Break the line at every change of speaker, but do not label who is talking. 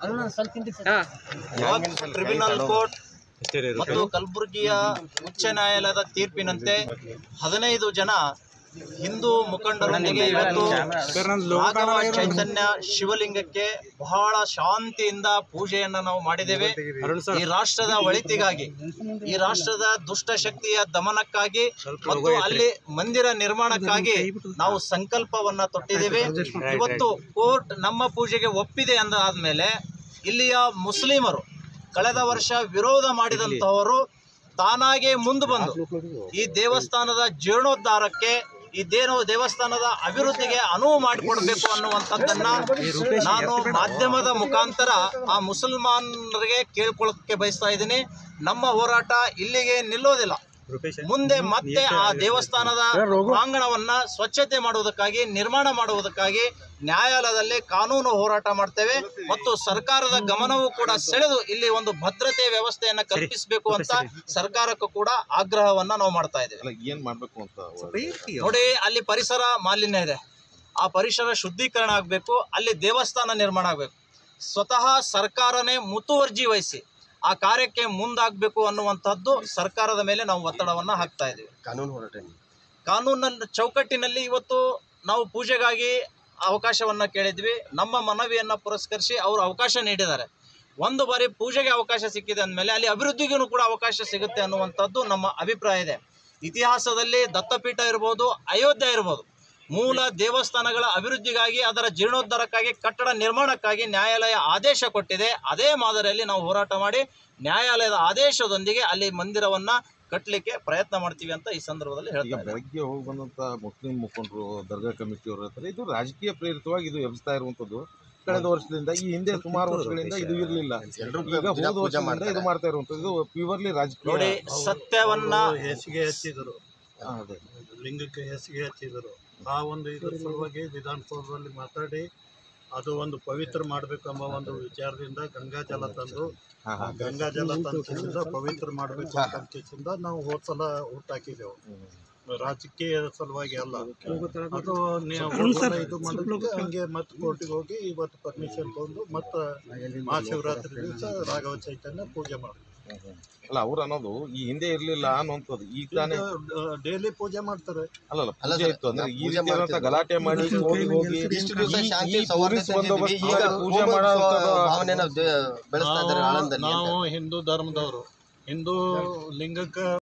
ಇವತ್ತು tribunal court ಮತ್ತು ಕಲಬುರಗಿಯ ಉಚ್ಚ ನ್ಯಾಯಾಲಯದ ತೀರ್ಪಿನಂತೆ ಹದಿನೈದು ಜನ ಹಿಂದೂ ಮುಖಂಡರೊಂದಿಗೆ ಇವತ್ತು ರಾಘವ ಚೈತನ್ಯ ಶಿವಲಿಂಗಕ್ಕೆ ಬಹಳ ಶಾಂತಿಯಿಂದ ಪೂಜೆಯನ್ನ ನಾವು ಮಾಡಿದ್ದೇವೆ ಈ ರಾಷ್ಟ್ರದ ಒಳಿತಿಗಾಗಿ ಈ ರಾಷ್ಟ್ರದ ದುಷ್ಟಶಕ್ತಿಯ ದಮನಕ್ಕಾಗಿ ಮತ್ತು ಅಲ್ಲಿ ಮಂದಿರ ನಿರ್ಮಾಣಕ್ಕಾಗಿ ನಾವು ಸಂಕಲ್ಪವನ್ನ ತೊಟ್ಟಿದ್ದೇವೆ ಇವತ್ತು ಕೋರ್ಟ್ ನಮ್ಮ ಪೂಜೆಗೆ ಒಪ್ಪಿದೆ ಅಂದಾದ್ಮೇಲೆ ಇಲ್ಲಿಯ ಮುಸ್ಲಿಮರು ಕಳೆದ ವರ್ಷ ವಿರೋಧ ಮಾಡಿದಂತಹವರು ತಾನಾಗೆ ಮುಂದೆ ಬಂದು ಈ ದೇವಸ್ಥಾನದ ಜೀರ್ಣೋದ್ಧಾರಕ್ಕೆ ಈ ದೇವ ದೇವಸ್ಥಾನದ ಅಭಿವೃದ್ಧಿಗೆ ಅನುವು ಮಾಡಿಕೊಡ್ಬೇಕು ಅನ್ನುವಂಥದ್ದನ್ನ ನಾನು ಮಾಧ್ಯಮದ ಮುಖಾಂತರ ಆ ಮುಸಲ್ಮಾನರಿಗೆ ಕೇಳ್ಕೊಳ್ಳೋಕೆ ಬಯಸ್ತಾ ಇದ್ದೀನಿ ನಮ್ಮ ಹೋರಾಟ ಇಲ್ಲಿಗೆ ನಿಲ್ಲೋದಿಲ್ಲ ಮುಂದೆ ಮತ್ತೆ ಆ ದೇವಸ್ಥಾನದ ಪ್ರಾಂಗಣವನ್ನ ಸ್ವಚ್ಛತೆ ಮಾಡುವುದಕ್ಕಾಗಿ ನಿರ್ಮಾಣ ಮಾಡುವುದಕ್ಕಾಗಿ ನ್ಯಾಯಾಲಯದಲ್ಲಿ ಕಾನೂನು ಹೋರಾಟ ಮಾಡ್ತೇವೆ ಮತ್ತು ಸರ್ಕಾರದ ಗಮನವೂ ಕೂಡ ಸೆಳೆದು ಇಲ್ಲಿ ಒಂದು ಭದ್ರತೆ ವ್ಯವಸ್ಥೆಯನ್ನ ಕಲ್ಪಿಸಬೇಕು ಅಂತ ಸರ್ಕಾರಕ್ಕೂ ಕೂಡ ಆಗ್ರಹವನ್ನ ನಾವು ಮಾಡ್ತಾ ಇದ್ದೇವೆ
ಅಲ್ಲ ಏನ್ ಮಾಡ್ಬೇಕು ಅಂತ
ನೋಡಿ ಅಲ್ಲಿ ಪರಿಸರ ಮಾಲಿನ್ಯ ಇದೆ ಆ ಪರಿಸರ ಶುದ್ಧೀಕರಣ ಆಗಬೇಕು ಅಲ್ಲಿ ದೇವಸ್ಥಾನ ನಿರ್ಮಾಣ ಆಗಬೇಕು ಸ್ವತಃ ಸರ್ಕಾರನೇ ಮುತುವರ್ಜಿ ವಹಿಸಿ ಆ ಕಾರ್ಯಕ್ಕೆ ಮುಂದಾಗಬೇಕು ಅನ್ನುವಂಥದ್ದು ಸರ್ಕಾರದ ಮೇಲೆ ನಾವು ಒತ್ತಡವನ್ನು ಹಾಕ್ತಾ ಇದ್ದೀವಿ
ಕಾನೂನು ಹೋರಾಟ
ಕಾನೂನಿನ ಚೌಕಟ್ಟಿನಲ್ಲಿ ಇವತ್ತು ನಾವು ಪೂಜೆಗಾಗಿ ಅವಕಾಶವನ್ನು ಕೇಳಿದ್ವಿ ನಮ್ಮ ಮನವಿಯನ್ನು ಪುರಸ್ಕರಿಸಿ ಅವರು ಅವಕಾಶ ನೀಡಿದ್ದಾರೆ ಒಂದು ಬಾರಿ ಪೂಜೆಗೆ ಅವಕಾಶ ಸಿಕ್ಕಿದೆ ಅಂದಮೇಲೆ ಅಲ್ಲಿ ಅಭಿವೃದ್ಧಿಗೂ ಕೂಡ ಅವಕಾಶ ಸಿಗುತ್ತೆ ಅನ್ನುವಂಥದ್ದು ನಮ್ಮ ಅಭಿಪ್ರಾಯ ಇದೆ ಇತಿಹಾಸದಲ್ಲಿ ದತ್ತಪೀಠ ಇರ್ಬೋದು ಅಯೋಧ್ಯೆ ಇರ್ಬೋದು ಮೂಲ ದೇವಸ್ಥಾನಗಳ ಅಭಿವೃದ್ಧಿಗಾಗಿ ಅದರ ಜೀರ್ಣೋದ್ಧಾರಕ್ಕಾಗಿ ಕಟ್ಟಡ ನಿರ್ಮಾಣಕ್ಕಾಗಿ ನ್ಯಾಯಾಲಯ ಆದೇಶ ಕೊಟ್ಟಿದೆ ಅದೇ ಮಾದರಿಯಲ್ಲಿ ನಾವು ಹೋರಾಟ ಮಾಡಿ ನ್ಯಾಯಾಲಯದ ಆದೇಶದೊಂದಿಗೆ ಅಲ್ಲಿ ಮಂದಿರವನ್ನ ಕಟ್ಟಲಿಕ್ಕೆ ಪ್ರಯತ್ನ ಮಾಡ್ತೀವಿ ಅಂತ ಈ ಸಂದರ್ಭದಲ್ಲಿ
ಈಗ
ಹೇಳ್ತಾ ಇದ್ದೀನಿ.
ಬೆಳಗ್ಗೆ ಹೋಗಿ ಬಂದಂತ ಮುಸ್ಲಿಂ ಮುಖಂಡರು ದರ್ಗಾ ಕಮಿಟಿಯವರು ಹೇಳ್ತಾರೆ ಇದು ರಾಜಕೀಯ ಪ್ರೇರಿತವಾಗಿ ಇದು ಎಬ್ಸ್ತಾ ಇರುವಂತದ್ದು ಕಳೆದ ವರ್ಷದಿಂದ ಈ ಹಿಂದೆ ಸುಮಾರು ವರ್ಷಗಳಿಂದ ಇದು ಇರಲಿಲ್ಲ ಈಗ ಹೋದ ವರ್ಷದಿಂದ ಇದು ಮಾಡ್ತಾ ಇರುವಂತದ್ದು ಇದು ಪ್ಯೂರ್ಲಿ ರಾಜಕೀಯ
ನೋಡಿ ಸತ್ಯವನ್ನ
ಹೇಸಿಗೆ ಹಚ್ಚಿದರು
ಹಾ, ಅದೇ.
ಲಿಂಗಕ್ಕೆ ಹೇಸಿಗೆ ಹಚ್ಚಿದರು ಆ ಒಂದು ಇದ್ರ ಸಲುವಾಗಿ ವಿಧಾನಸೌಧದಲ್ಲಿ ಮಾತಾಡಿ ಅದು ಒಂದು ಪವಿತ್ರ ಮಾಡಬೇಕೆಂಬ ಒಂದು ವಿಚಾರದಿಂದ ಗಂಗಾ ಜಲ ತಂದು
ಹಾ, ಹಾ.
ಗಂಗಾ ಜಲ ತಂದಿಂದ ಪವಿತ್ರ ಮಾಡಬೇಕು ಅಂತ ಕೇಸಿಂದ ನಾವು ಹೋದ ಸಲ ಹುಟ್ಟಾಕಿದೆವು ರಾಜಕೀಯ ಸಲುವಾಗಿ ಅಲ್ಲ ಅದು ನೀವು ಹೋದ್ಸಲ ಇದು ಮಾಡೋದಕ್ಕೆ ಹಂಗೆ ಮತ್ತೆ ಕೋರ್ಟಿಗೆ ಹೋಗಿ ಇವತ್ತು ಪರ್ಮಿಷನ್ ತಗೊಂಡು ಮತ್ತೆ ಮಹಾಶಿವರಾತ್ರಿ ದಿವಸ ರಾಘವ ಚೈತನ್ಯ ಪೂಜೆ ಮಾಡಿ
ಹ್ಮ್, ಹ್ಮ್. ಅಲ್ಲ ಅವ್ರು ಅನ್ನೋದು ಈ ಹಿಂದೆ ಇರ್ಲಿಲ್ಲ ಅನ್ನುವಂಥದ್ದು ಈಗ ತಾನೇ
ಡೈಲಿ ಪೂಜೆ ಮಾಡ್ತಾರೆ
ಅಲ್ಲಲ್ಲ
ಅಲ್ಲ
ಪೂಜೆ
ಸರ್,
ಇತ್ತು ಅಂದ್ರೆ ಈ
ಪೂಜೆ
ರೀತಿಯಾದಂತ
ಮಾಡ್ತಿದ್ರು.
ಗಲಾಟೆ ಮಾಡಿ ಕೋರ್ಟಿಗೆ ಹೋಗಿ
ಇಷ್ಟು ದಿವಸ
ಈ-
ಶಾಂತಿ
ಈ
ಸೌಹಾರ್ದ
ಪೊಲೀಸ್ ಬಂದೋಬಸ್ತ್
ಈಗ
ಪೂಜೆ
ಹೋಗುವ
ಮಾಡೋಂಥದ್ದು
ಭಾವನೆನ ದೇ- ಬೆಳೆಸ್ತಾ ಇದ್ದಾರೆ
ನಾವು-
ಆಳಂದಲ್ಲಿ ಅಂತ.
ನಾವು ಹಿಂದೂ ಧರ್ಮದವರು ಹಿಂದೂ ಲಿಂಗಕ್ಕೆ